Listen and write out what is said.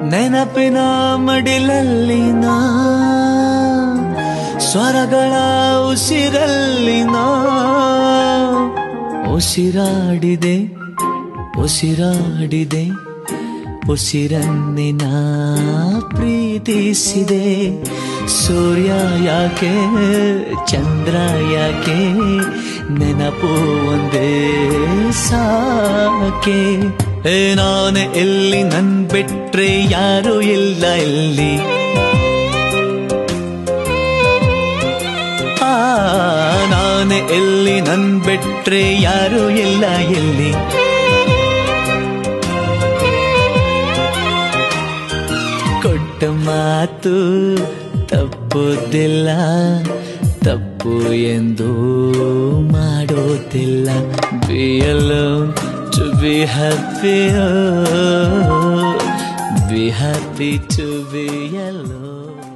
ನೆನಪಿನ ಮಡಿಲಲ್ಲಿ ನಾ ಸ್ವರಗಳ ಉಸಿರಲ್ಲಿ ನಾ ಉಸಿರಾಡಿದೆ ಉಸಿರಾಡಿದೆ ಉಸಿರನ್ನೇ ನಾ ಪ್ರೀತಿಸಿದೆ ಸೂರ್ಯ ಯಾಕೆ ಚಂದ್ರ ಯಾಕೆ ನೆನಪು ಒಂದೇ ಸಾಕೆ ಏ ನಾನೇ ಎಲ್ಲಿ ನನ್ ಬಿಟ್ರೆ ಯಾರು ಇಲ್ಲ ಎಲ್ಲಿ ಆ ನಾನೇ ಎಲ್ಲಿ ನನ್ ಬಿಟ್ರೆ ಯಾರು ಇಲ್ಲ ಎಲ್ಲಿ ಕೊಟ್ಟ ಮಾತು ತಪ್ಪುದಿಲ್ಲ ತಪ್ಪು ಎಂದು ಮಾಡೋದಿಲ್ಲ be alone to be happy oh, be happy to be alone